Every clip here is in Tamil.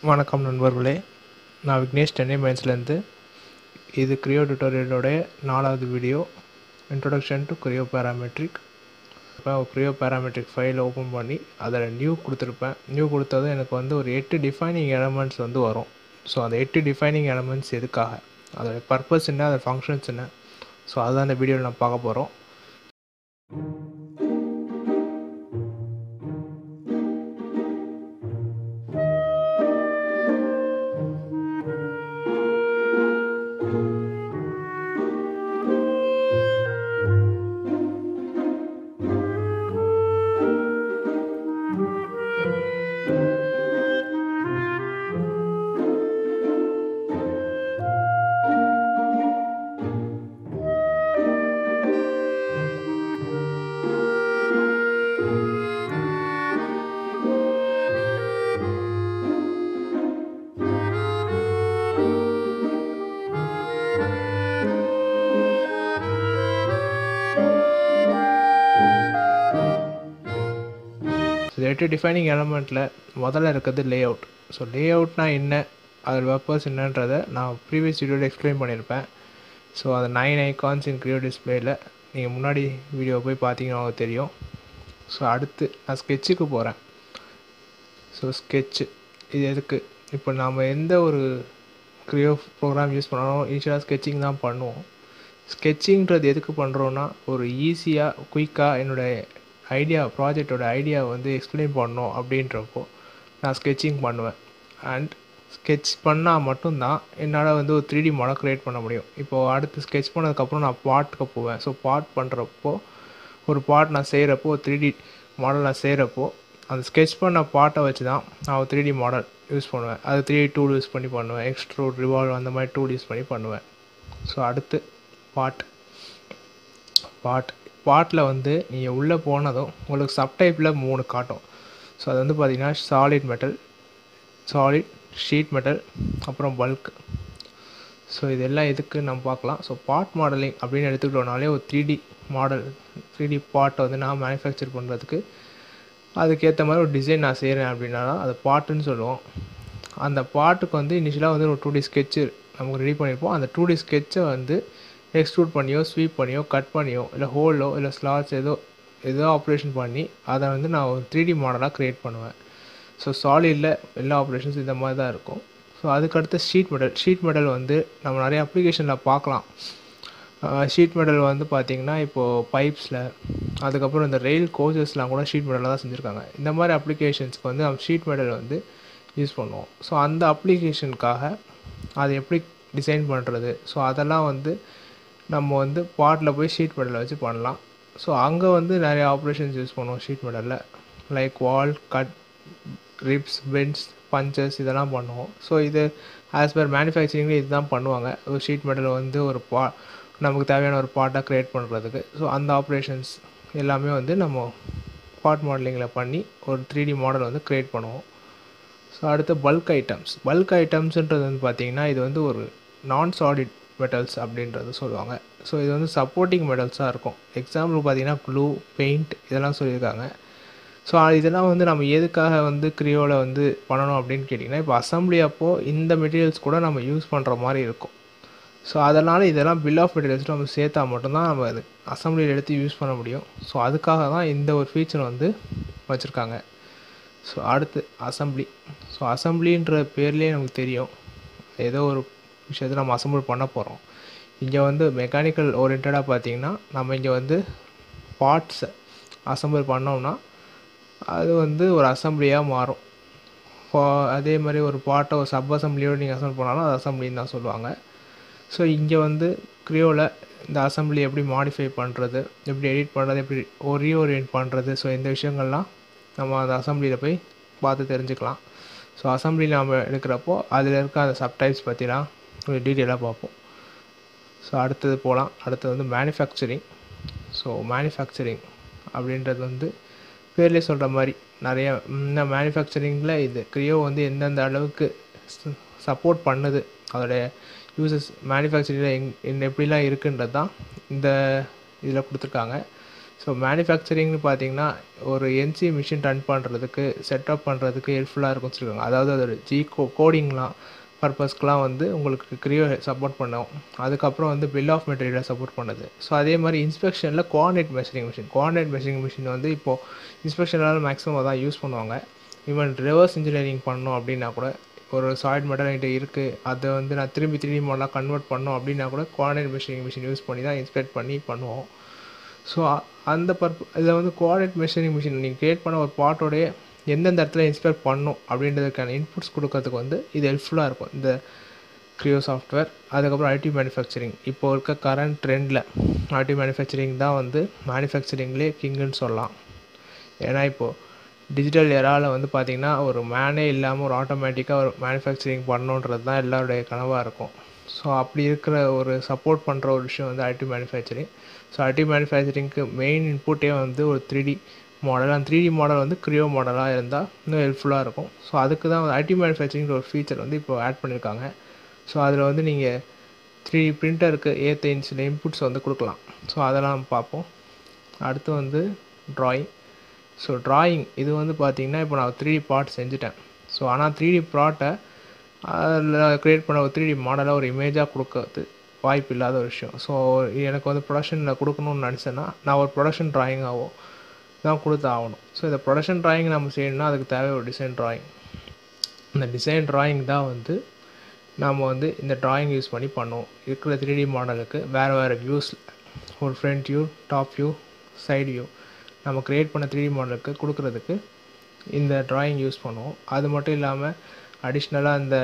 வணக்கம் நண்பர்களே நான் விக்னேஷ் சென்னை மைன்ஸ்லேருந்து இது கிரியோ டியூட்டோரியலோடைய நாலாவது video introduction to Creo parametric இப்போ கிரியோ பேராமெட்ரிக் ஃபைல் ஓப்பன் பண்ணி அதில் நியூ கொடுத்துருப்பேன் நியூ கொடுத்ததும் எனக்கு வந்து ஒரு எட்டு டிஃபைனிங் எலமெண்ட்ஸ் வந்து வரும் ஸோ அந்த எட்டு டிஃபைனிங் எலமெண்ட்ஸ் எதுக்காக அதோட பர்பஸ் என்ன அதோட ஃபங்க்ஷன்ஸ் என்ன ஸோ அதுதான் இந்த வீடியோவில் நான் பார்க்க போகிறோம் ஸோ எட்டு டிஃபைனிங் எலமெண்ட்டில் முதல்ல இருக்கிறது லே அவுட் ஸோ லே அவுட்னா என்ன அதோட பர்பஸ் என்னன்றதை நான் ப்ரீவியஸ் வீடியோவில் எக்ஸ்பிளைன் பண்ணியிருப்பேன் ஸோ அது நைன் ஐகான்ஸ் இன் கிரியோ டிஸ்பிளேயில் நீங்கள் முன்னாடி வீடியோ போய் பார்த்தீங்கன்னா உங்களுக்கு தெரியும் ஸோ அடுத்து நான் ஸ்கெட்சுக்கு போகிறேன் ஸோ ஸ்கெட்சு இது எதுக்கு இப்போ நாம் எந்த ஒரு க்ரியோ ப்ரோக்ராம் யூஸ் பண்ணாலும் ஈஸியாக ஸ்கெட்சிங் தான் பண்ணுவோம் ஸ்கெட்சிங்கிறது எதுக்கு பண்ணுறோன்னா ஒரு ஈஸியாக குயிக்காக என்னோடய ஐடியா ப்ராஜெக்டோட ஐடியா வந்து எக்ஸ்பிளைன் பண்ணணும் அப்படின்றப்போ நான் ஸ்கெட்சிங் பண்ணுவேன் அண்ட் ஸ்கெட்ச் பண்ணால் மட்டும்தான் என்னால் வந்து ஒரு த்ரீ டி மாடல் க்ரியேட் பண்ண முடியும் இப்போது அடுத்து ஸ்கெட்ச் பண்ணதுக்கப்புறம் நான் பாட்டுக்கு போவேன் ஸோ பாட் பண்ணுறப்போ ஒரு பாட் நான் செய்கிறப்போ ஒரு த்ரீ டி மாடல் நான் செய்கிறப்போ அந்த ஸ்கெட்ச் பண்ண பாட்டை வச்சு தான் நான் ஒரு த்ரீ டி மாடல் யூஸ் பண்ணுவேன் அது த்ரீ டி டூல் யூஸ் பண்ணி பண்ணுவேன் எக்ஸ்ட்ரூட் ரிவால்வ் அந்த மாதிரி டூல் யூஸ் பண்ணி பண்ணுவேன் ஸோ அடுத்து பாட் பாட் பாட்டில் வந்து நீங்கள் உள்ளே போனதும் உங்களுக்கு சப்டைப்பில் மூணு காட்டும் ஸோ அது வந்து பார்த்திங்கன்னா solid metal solid sheet metal அப்புறம் பல்க் ஸோ இதெல்லாம் எதுக்கு நம்ம பார்க்கலாம் ஸோ பார்ட் மாடலிங் அப்படின்னு எடுத்துக்கிட்டோம்னாலே ஒரு three D model three D பார்ட்டை வந்து நான் மேனுஃபேக்சர் பண்ணுறதுக்கு அதுக்கேற்ற மாதிரி ஒரு டிசைன் நான் செய்கிறேன் அப்படின்னா அது பாட்டுன்னு சொல்லுவோம் அந்த பாட்டுக்கு வந்து இனிஷியலாக வந்து ஒரு டூ டி ஸ்கெட்சு நமக்கு ரெடி பண்ணியிருப்போம் அந்த டூ டி ஸ்கெட்சை வந்து எக்ஸ்ட்ரூட் பண்ணியோ ஸ்வீப் பண்ணியோ கட் பண்ணியோ இல்லை ஹோலோ இல்லை ஸ்லாட்ஸ் ஏதோ ஏதோ ஆப்ரேஷன் பண்ணி அதை வந்து நான் ஒரு த்ரீ டி மாடலாக க்ரியேட் பண்ணுவேன் ஸோ சாலிடில் எல்லா ஆப்ரேஷன்ஸ் இந்த மாதிரி தான் இருக்கும் ஸோ அதுக்கடுத்து ஷீட் மெடல் ஷீட் மெடல் வந்து நம்ம நிறைய அப்ளிகேஷனில் பார்க்கலாம் ஷீட் மெடல் வந்து பார்த்திங்கன்னா இப்போது பைப்ஸில் அதுக்கப்புறம் இந்த ரெயில் கோச்சஸ்லாம் கூட ஷீட் மெடலில் தான் செஞ்சுருக்காங்க இந்த மாதிரி அப்ளிகேஷன்ஸ்க்கு வந்து நம்ம ஷீட் மெடல் வந்து யூஸ் பண்ணுவோம் ஸோ அந்த அப்ளிகேஷனுக்காக அதை எப்படி டிசைன் பண்ணுறது ஸோ அதெல்லாம் வந்து நம்ம வந்து பாட்டில் போய் ஷீட் மெடலில் வச்சு பண்ணலாம் ஸோ அங்கே வந்து நிறைய ஆப்ரேஷன்ஸ் யூஸ் பண்ணுவோம் ஷீட் மெடலில் like wall cut ribs bends punches இதெல்லாம் பண்ணுவோம் ஸோ இது ஆஸ் பர் மேனுஃபேக்சரிங்கில் இதுதான் பண்ணுவாங்க ஒரு ஷீட் மெடல் வந்து ஒரு பா நமக்கு தேவையான ஒரு பார்ட்டாக க்ரியேட் பண்ணுறதுக்கு ஸோ அந்த ஆப்ரேஷன்ஸ் எல்லாமே வந்து நம்ம பார்ட் மாடலிங்கில் பண்ணி ஒரு த்ரீ டி மாடல் வந்து க்ரியேட் பண்ணுவோம் ஸோ அடுத்து பல்க் ஐட்டம்ஸ் பல்க் ஐட்டம்ஸுன்றது வந்து பார்த்திங்கன்னா இது வந்து ஒரு நான் சாலிட் மெட்டல்ஸ் அப்படின்றது சொல்லுவாங்க ஸோ இது வந்து சப்போர்ட்டிங் மெட்டல்ஸாக இருக்கும் எக்ஸாம்பிள் பார்த்திங்கன்னா க்ளூ பெயிண்ட் இதெல்லாம் சொல்லியிருக்காங்க ஸோ இதெல்லாம் வந்து நம்ம எதுக்காக வந்து க்ரியோவில் வந்து பண்ணணும் அப்படின்னு கேட்டிங்கன்னா இப்போ அசம்பிளி அப்போது இந்த மெட்டீரியல்ஸ் கூட நம்ம யூஸ் பண்ணுற மாதிரி இருக்கும் ஸோ அதனால் இதெல்லாம் பில் ஆஃப் மெட்டீரியல்ஸ் நம்ம சேர்த்தா மட்டும்தான் நம்ம அது அசம்பிளியில் எடுத்து யூஸ் பண்ண முடியும் ஸோ அதுக்காக தான் இந்த ஒரு ஃபீச்சர் வந்து வச்சுருக்காங்க ஸோ அடுத்து அசம்பிளி ஸோ அசம்பிளின்ற பேர்லேயே நமக்கு தெரியும் ஏதோ ஒரு விஷயத்தை நம்ம அசம்பிள் பண்ண போகிறோம் இங்கே வந்து மெக்கானிக்கல் ஓரியன்டாக பார்த்தீங்கன்னா நம்ம இங்கே வந்து பார்ட்ஸை அசம்பிள் பண்ணோம்னா அது வந்து ஒரு அசம்பிளியாக மாறும் அதே மாதிரி ஒரு பார்ட்டை ஒரு சப் அசம்பிளியோடு நீங்கள் அசம்பிள் பண்ணாலும் அது அசம்பிளின்னு தான் சொல்லுவாங்க ஸோ இங்கே வந்து க்ரியோவில் இந்த அசம்பிளி எப்படி மாடிஃபை பண்ணுறது எப்படி எடிட் பண்ணுறது எப்படி ரீஓரியன்ட் பண்ணுறது ஸோ இந்த விஷயங்கள்லாம் நம்ம அந்த அசம்பிளியில் போய் பார்த்து தெரிஞ்சுக்கலாம் ஸோ அசம்பிளியில் நம்ம எடுக்கிறப்போ அதில் இருக்க அந்த சப்டைப்ஸ் பற்றிலாம் ஒரு டீட்டெயிலாக பார்ப்போம் ஸோ அடுத்தது போகலாம் அடுத்தது வந்து மேனுஃபேக்சரிங் ஸோ மேனுஃபேக்சரிங் அப்படின்றது வந்து பேர்லேயே சொல்கிற மாதிரி நிறைய இந்த மேனுஃபேக்சரிங்கில் இது க்ரியோ வந்து எந்தெந்த அளவுக்கு சப்போர்ட் பண்ணுது அதோடைய யூசஸ் மேனுஃபேக்சரிங்கில் எங் எப்படிலாம் இருக்குன்றது தான் இந்த இதில் கொடுத்துருக்காங்க ஸோ மேனுஃபேக்சரிங்னு பார்த்தீங்கன்னா ஒரு என்சி மிஷின் ரன் பண்ணுறதுக்கு செட்டப் பண்ணுறதுக்கு ஹெல்ப்ஃபுல்லாக இருக்கும்னு சொல்லுவாங்க அதாவது அதோட ஜி கோ கோடிங்லாம் பர்பஸ்க்கெலாம் வந்து உங்களுக்கு க்ரியோ சப்போர்ட் பண்ணும் அதுக்கப்புறம் வந்து பில் ஆஃப் மெட்டீரியலை சப்போர்ட் பண்ணுது ஸோ அதே மாதிரி இன்ஸ்பெக்ஷனில் coordinate measuring machine coordinate measuring machine வந்து இப்போது இன்ஸ்பெக்ஷனால் மேக்ஸிமம் அதான் யூஸ் பண்ணுவாங்க ஈவன் ரிவர்ஸ் இன்ஜினியரிங் பண்ணோம் அப்படின்னா கூட ஒரு சாலிட் மெட்டல் என்கிட்ட இருக்குது அதை வந்து நான் திரும்பி திரும்பி மாடலாக கன்வெர்ட் பண்ணோம் அப்படின்னா கூட கோஆர்டினேட் மெஷரிங் மிஷின் யூஸ் பண்ணி தான் இன்ஸ்பெக்ட் பண்ணி பண்ணுவோம் ஸோ அந்த பர்ப இதில் வந்து கோஆர்டினேட் மெஷரிங் மிஷின் நீங்கள் க்ரியேட் பண்ண ஒரு பார்ட்டோடைய எந்தெந்த இடத்துல இன்ஸ்பெக்ட் பண்ணும் அப்படின்றதுக்கான இன்புட்ஸ் கொடுக்கறதுக்கு வந்து இது ஹெல்ப்ஃபுல்லாக இருக்கும் இந்த க்ரியோ சாஃப்ட்வேர் அதுக்கப்புறம் ஐடி மேனுஃபேக்சரிங் இப்போ இருக்க கரண்ட் ட்ரெண்டில் ஐடி மேனுஃபேக்சரிங் தான் வந்து மேனுஃபேக்சரிங்லேயே கிங்குன்னு சொல்லலாம் ஏன்னா இப்போது டிஜிட்டல் எராவில் வந்து பார்த்திங்கன்னா ஒரு மேனே இல்லாமல் ஒரு ஆட்டோமேட்டிக்காக ஒரு மேனுஃபேக்சரிங் பண்ணணுன்றது தான் எல்லாருடைய கனவாக இருக்கும் ஸோ அப்படி இருக்கிற ஒரு சப்போர்ட் பண்ணுற ஒரு விஷயம் வந்து ஐடி மேனுஃபேக்சரிங் ஸோ ஐடி மேனுஃபேக்சரிங்க்கு மெயின் இன்புட்டே வந்து ஒரு த்ரீ டி மாடல் அந்த த்ரீ டி மாடல் வந்து க்ரியோ மாடலாக இருந்தால் இன்னும் ஹெல்ப்ஃபுல்லாக இருக்கும் ஸோ அதுக்கு தான் ஐடி மேனுஃபேக்சரிங்கிற ஒரு ஃபீச்சர் வந்து இப்போ ஆட் பண்ணியிருக்காங்க ஸோ அதில் வந்து நீங்கள் த்ரீ டி பிரிண்டருக்கு ஏற்ற சில இன்புட்ஸ் வந்து கொடுக்கலாம் ஸோ அதெல்லாம் பார்ப்போம் அடுத்து வந்து ட்ராயிங் ஸோ ட்ராயிங் இது வந்து பார்த்திங்கன்னா இப்போ நான் த்ரீ டி பார்ட் செஞ்சுட்டேன் ஸோ ஆனால் த்ரீ டி ப்ராட்டை அதில் க்ரியேட் பண்ண ஒரு த்ரீ டி மாடலாக ஒரு இமேஜாக கொடுக்கறது வாய்ப்பு இல்லாத ஒரு விஷயம் ஸோ எனக்கு வந்து ப்ரொடக்ஷனில் கொடுக்கணும்னு நினச்சேன்னா நான் ஒரு ப்ரொடக்ஷன் ட்ராயிங்காகவோ தான் கொடுத்து ஆகணும் ஸோ இந்த ப்ரொடக்ஷன் ட்ராயிங் நம்ம செய்யணும்னா அதுக்கு தேவை ஒரு டிசைன் ட்ராயிங் இந்த டிசைன் ட்ராயிங் தான் வந்து நாம் வந்து இந்த ட்ராயிங் யூஸ் பண்ணி பண்ணுவோம் இருக்கிற த்ரீ டி மாடலுக்கு வேறு வேறு வியூஸ் ஒரு front view top view side view நம்ம க்ரியேட் பண்ண த்ரீ டி மாடலுக்கு கொடுக்குறதுக்கு இந்த ட்ராயிங் யூஸ் பண்ணுவோம் அது மட்டும் இல்லாமல் அடிஷ்னலாக இந்த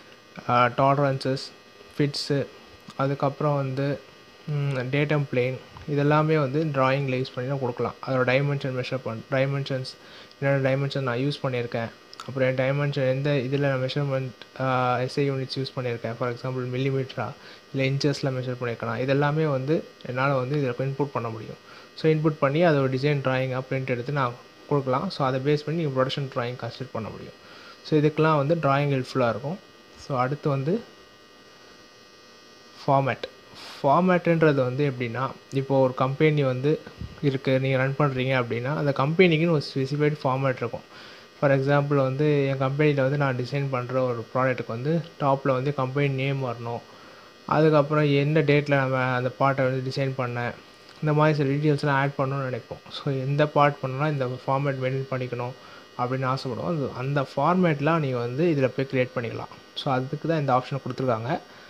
டாலரன்சஸ் ஃபிட்ஸு அதுக்கப்புறம் வந்து டேட்டம் பிளேன் இதெல்லாமே வந்து ட்ராயிங்கில் யூஸ் பண்ணி தான் கொடுக்கலாம் அதோட டைமென்ஷன் மெஷர் பண்ண டைமென்ஷன்ஸ் என்னென்ன டைமென்ஷன் நான் யூஸ் பண்ணியிருக்கேன் அப்புறம் என் டைமென்ஷன் எந்த இதில் நான் மெஷர்மெண்ட் எஸ்ஐ யூனிட்ஸ் யூஸ் பண்ணியிருக்கேன் ஃபார் எக்ஸாம்பிள் மில்லிமீட்டரா இல்லை இன்ச்சஸில் மெஷர் பண்ணியிருக்கேன் இதெல்லாமே வந்து என்னால் வந்து இதில் இன்புட் பண்ண முடியும் ஸோ இன்புட் பண்ணி அதோட டிசைன் ட்ராயிங்காக பிரிண்ட் எடுத்து நான் கொடுக்கலாம் ஸோ அதை பேஸ் பண்ணி நீங்கள் ப்ரொடக்ஷன் ட்ராயிங் கன்ஸ்ட்ரக்ட் பண்ண முடியும் ஸோ இதுக்கெலாம் வந்து ட்ராயிங் ஹெல்ப்ஃபுல்லாக இருக்கும் ஸோ அடுத்து வந்து ஃபார்மேட் ஃபார்மேட்டுன்றது வந்து எப்படின்னா இப்போது ஒரு கம்பெனி வந்து இருக்குது நீங்கள் ரன் பண்ணுறீங்க அப்படின்னா அந்த கம்பெனிக்குன்னு ஒரு ஸ்பெசிஃபைட் ஃபார்மேட் இருக்கும் ஃபார் எக்ஸாம்பிள் வந்து என் கம்பெனியில் வந்து நான் டிசைன் பண்ணுற ஒரு ப்ராடக்ட்டுக்கு வந்து டாப்பில் வந்து கம்பெனி நேம் வரணும் அதுக்கப்புறம் எந்த டேட்டில் நம்ம அந்த பார்ட்டை வந்து டிசைன் பண்ணேன் இந்த மாதிரி சில டீட்டெயில்ஸ்லாம் ஆட் பண்ணணும்னு நினைப்போம் ஸோ எந்த பார்ட் பண்ணணும்னா இந்த ஃபார்மேட் மெயின்டைன் பண்ணிக்கணும் அப்படின்னு ஆசைப்படுவோம் அந்த அந்த ஃபார்மேட்லாம் நீங்கள் வந்து இதில் போய் க்ரியேட் பண்ணிக்கலாம் ஸோ அதுக்கு தான் இந்த ஆப்ஷனை கொடுத்துருக்காங்க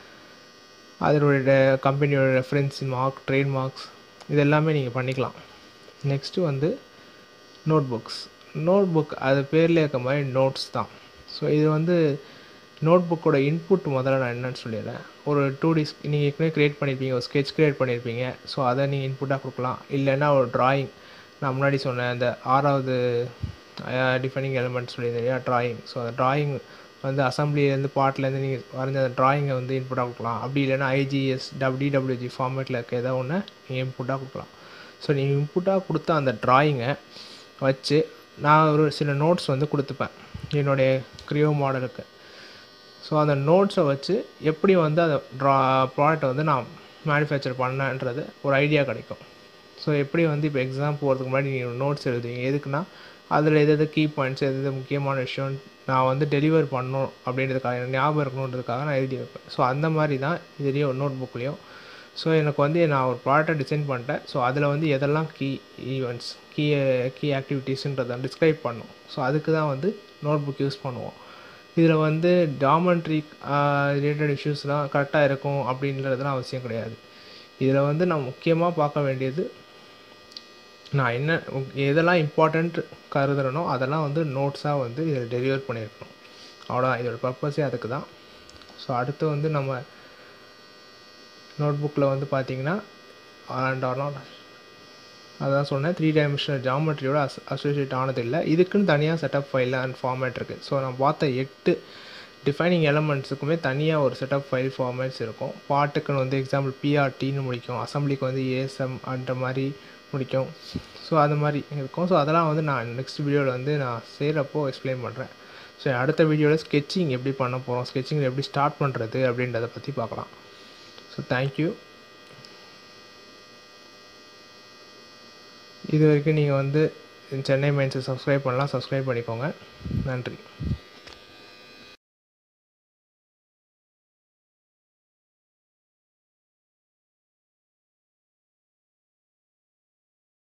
அதனுடைய கம்பெனியோட ரெஃபரன்ஸ் மார்க் ட்ரேட் மார்க்ஸ் இது எல்லாமே நீங்கள் பண்ணிக்கலாம் நெக்ஸ்ட்டு வந்து நோட் புக்ஸ் நோட் புக் அது பேரில் இருக்க மாதிரி நோட்ஸ் தான் ஸோ இது வந்து நோட் புக்கோட இன்புட் முதல்ல நான் என்னன்னு சொல்லிடுறேன் ஒரு டூ டிஸ் நீங்கள் ஏற்கனவே க்ரியேட் பண்ணியிருப்பீங்க ஒரு ஸ்கெட்ச் க்ரியேட் பண்ணியிருப்பீங்க ஸோ அதை நீங்கள் இன்புட்டாக கொடுக்கலாம் இல்லைன்னா ஒரு ட்ராயிங் நான் முன்னாடி சொன்னேன் அந்த ஆறாவது டிஃபைனிங் எலிமெண்ட் சொல்லியிருந்தேன் இல்லையா ட்ராயிங் ஸோ அந்த ட்ராயிங் வந்து அசம்பிளிலேருந்து பார்ட்லேருந்து நீங்கள் வரைஞ்ச அந்த ட்ராயிங்கை வந்து இன்புட்டாக கொடுக்கலாம் அப்படி இல்லைன்னா ஐஜிஎஸ் டபிள்யூடபிள்யூஜி ஃபார்மேட்டில் இருக்க ஏதோ ஒன்று நீங்கள் இன்புட்டாக கொடுக்கலாம் ஸோ நீங்கள் இன்புட்டாக கொடுத்த அந்த ட்ராயிங்கை வச்சு நான் ஒரு சில நோட்ஸ் வந்து கொடுத்துப்பேன் என்னுடைய க்ரியோ மாடலுக்கு ஸோ அந்த நோட்ஸை வச்சு எப்படி வந்து அந்த ட்ரா ப்ராடக்ட்டை வந்து நான் மேனுஃபேக்சர் பண்ணேன்றது ஒரு ஐடியா கிடைக்கும் ஸோ எப்படி வந்து இப்போ எக்ஸாம் போகிறதுக்கு முன்னாடி நீங்கள் நோட்ஸ் எழுதுவீங்க எதுக்குன்னா அதில் எது எது கீ பாயிண்ட்ஸ் எது எது முக்கியமான விஷயம் நான் வந்து டெலிவர் பண்ணணும் அப்படின்றதுக்காக எனக்கு ஞாபகம் இருக்கணுன்றதுக்காக நான் எழுதி வைப்பேன் ஸோ அந்த மாதிரி தான் இதுலேயும் ஒரு நோட் புக்லேயும் ஸோ எனக்கு வந்து நான் ஒரு ப்ராடக்ட்டை டிசைன் பண்ணிட்டேன் ஸோ அதில் வந்து எதெல்லாம் கீ ஈவெண்ட்ஸ் கீ கீ ஆக்டிவிட்டீஸுன்றதை டிஸ்கிரைப் பண்ணும் ஸோ அதுக்கு தான் வந்து நோட் புக் யூஸ் பண்ணுவோம் இதில் வந்து டாமெண்ட்ரி ரிலேட்டட் இஷ்யூஸ்லாம் கரெக்டாக இருக்கும் அப்படின்றதுலாம் அவசியம் கிடையாது இதில் வந்து நான் முக்கியமாக பார்க்க வேண்டியது நான் என்ன எதெல்லாம் இம்பார்ட்டண்ட் கருதுறனோ அதெல்லாம் வந்து நோட்ஸாக வந்து இதில் டெலிவர் பண்ணியிருக்கணும் அவ்வளோதான் இதோட பர்பஸே அதுக்கு தான் ஸோ அடுத்து வந்து நம்ம நோட் புக்கில் வந்து பார்த்தீங்கன்னா அண்ட் ஆர் நாட் அதான் சொன்னேன் த்ரீ டைமென்ஷனல் ஜாமெட்ரியோட அஸ் அசோசியேட் ஆனதில்லை இதுக்குன்னு தனியாக செட்டப் ஃபைல் அண்ட் ஃபார்மேட் இருக்குது ஸோ நான் பார்த்த எட்டு டிஃபைனிங் எலமெண்ட்ஸுக்குமே தனியாக ஒரு செட்டப் ஃபைல் ஃபார்மேட்ஸ் இருக்கும் பாட்டுக்குன்னு வந்து எக்ஸாம்பிள் பிஆர்டின்னு முடிக்கும் அசம்பிளிக்கு வந்து ஏஎஸ்எம் அந்த மாதிரி முடிக்கும் ஸோ அது மாதிரி இருக்கும் ஸோ அதெல்லாம் வந்து நான் நெக்ஸ்ட் வீடியோவில் வந்து நான் செய்கிறப்போ எக்ஸ்பிளைன் பண்ணுறேன் ஸோ அடுத்த வீடியோவில் ஸ்கெட்சிங் எப்படி பண்ண போகிறோம் ஸ்கெட்சிங் எப்படி ஸ்டார்ட் பண்ணுறது அப்படின்றத பற்றி பார்க்கலாம் ஸோ தேங்க்யூ இது வரைக்கும் நீங்கள் வந்து சென்னை மைன்ஸை சப்ஸ்கிரைப் பண்ணலாம் சப்ஸ்கிரைப் பண்ணிக்கோங்க நன்றி